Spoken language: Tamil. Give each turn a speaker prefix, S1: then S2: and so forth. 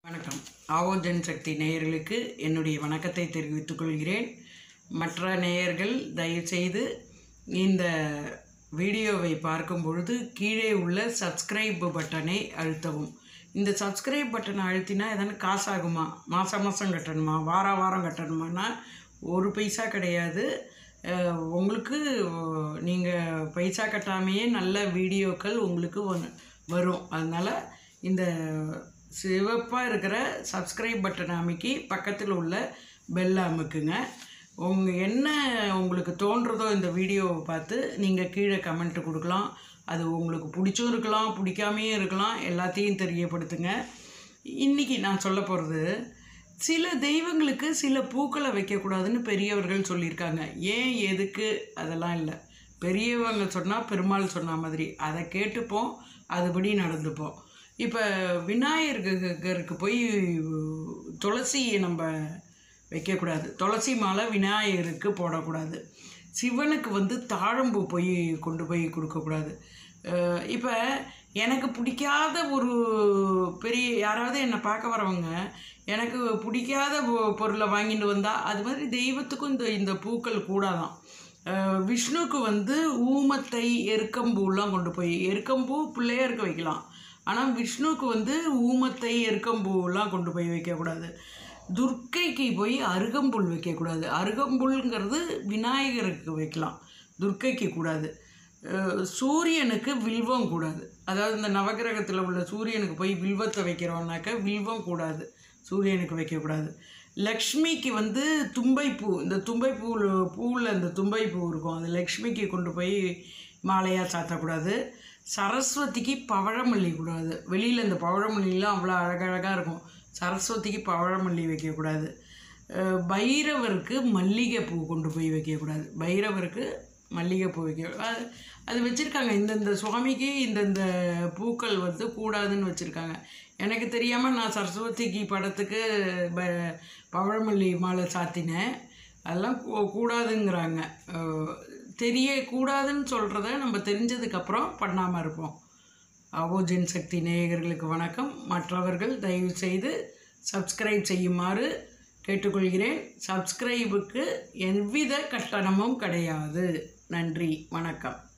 S1: வணக்கம் ஆவோ ஜன்சக்தி நேயர்களுக்கு என்னுடைய வணக்கத்தை தெரிவித்துக் கொள்கிறேன் மற்ற நேயர்கள் தயவுசெய்து இந்த வீடியோவை பார்க்கும் பொழுது கீழே உள்ள சப்ஸ்கிரைப் பட்டனை அழுத்தவும் இந்த சப்ஸ்கிரைப் பட்டனை அழுத்தினா எதனா காசு ஆகுமா மாதம் மாதம் கட்டணுமா வார வாரம் கட்டணுமானா ஒரு பைசா கிடையாது அஹ், உங்களுக்கு நீங்கள் பைசா கட்டாமையே நல்ல வீடியோக்கள் உங்களுக்கு வ- வரும் அதனால் இந்த சிவப்பாக இருக்கிற சப்ஸ்கிரைப் பட்டனை அமைக்கி பக்கத்தில் உள்ள பெல்லை அமுக்குங்க உங்கள் என்ன உங்களுக்கு தோன்றதோ இந்த வீடியோவை பார்த்து நீங்கள் கீழே கமெண்ட் கொடுக்கலாம் அது உங்களுக்கு பிடிச்சும் இருக்கலாம் பிடிக்காமையும் இருக்கலாம் எல்லாத்தையும் தெரியப்படுத்துங்க இன்றைக்கி நான் சொல்ல போகிறது சில தெய்வங்களுக்கு சில பூக்களை வைக்கக்கூடாதுன்னு பெரியவர்கள் சொல்லியிருக்காங்க ஏன் எதுக்கு அதெல்லாம் இல்லை பெரியவங்க சொன்னால் பெருமாள் சொன்ன மாதிரி அதை கேட்டுப்போம் அதுபடி நடந்துப்போம் இப்போ விநாயகருக்கு போய் துளசியை நம்ம வைக்கக்கூடாது துளசி மாலை விநாயகருக்கு போடக்கூடாது சிவனுக்கு வந்து தாழம்பூ போய் கொண்டு போய் கொடுக்கக்கூடாது இப்போ எனக்கு பிடிக்காத ஒரு பெரிய யாராவது என்னை பார்க்க வரவங்க எனக்கு பிடிக்காத பொ- பொருளை வாங்கிட்டு வந்தால் அது மாதிரி தெய்வத்துக்கும் இந்த இந்த பூக்கள் கூடாதான் அஹ் விஷ்ணுவுக்கு வந்து ஊமத்தை எருக்கம்பூலாம் கொண்டு போய் எருக்கம்பூ பிள்ளையாருக்கு வைக்கலாம் ஆனால் விஷ்ணுவுக்கு வந்து ஊமத்தை எருக்கம்பூலாம் கொண்டு போய் வைக்கக்கூடாது துர்க்கைக்கு போய் அருகம்புல் வைக்கக்கூடாது அருகம்புல்ங்கிறது விநாயகருக்கு வைக்கலாம் துர்க்கைக்கு கூடாது அஹ் சூரியனுக்கு வில்வம் கூடாது அதாவது இந்த நவகிரகத்தில் உள்ள சூரியனுக்கு போய் வில்வத்தை வைக்கிறோம்னாக்க வில்வம் கூடாது சூரியனுக்கு வைக்கக்கூடாது லக்ஷ்மிக்கு வந்து தும்பைப்பூ இந்த தும்பைப்பூ பூவில் இந்த தும்பைப்பூ இருக்கும் அது லக்ஷ்மிக்கு கொண்டு போய் மாலையாக சாத்தக்கூடாது சரஸ்வதிக்கு பவழமல்லி கூடாது வெளியில் இந்த பவழமல்லிலாம் அவ்வளோ அழகழகாக இருக்கும் சரஸ்வதிக்கு பவழமல்லி வைக்கக்கூடாது அஹ் பைரவருக்கு மல்லிகைப்பூ கொண்டு போய் வைக்கக்கூடாது பைரவருக்கு மல்லிகைப்பூ வைக்க அது அது வச்சுருக்காங்க இந்தந்த சுவாமிக்கு இந்தந்த பூக்கள் வந்து கூடாதுன்னு வச்சுருக்காங்க எனக்கு தெரியாமல் நான் சரஸ்வதிக்கு படத்துக்கு ப பவழமல்லி மாலை சாத்தினேன் அதெல்லாம் கூ- கூடாதுங்கிறாங்க அஹ் தெரியக்கூடாதுன்னு சொல்கிறத நம்ம தெரிஞ்சதுக்கப்புறம் பண்ணாமல் இருப்போம் அவோஜன் சக்தி நேயர்களுக்கு வணக்கம் மற்றவர்கள் தயவு செய்து சப்ஸ்கிரைப் செய்யுமாறு கேட்டுக்கொள்கிறேன் சப்ஸ்கிரைபுக்கு எவ்வித கட்டணமும் கிடையாது நன்றி வணக்கம்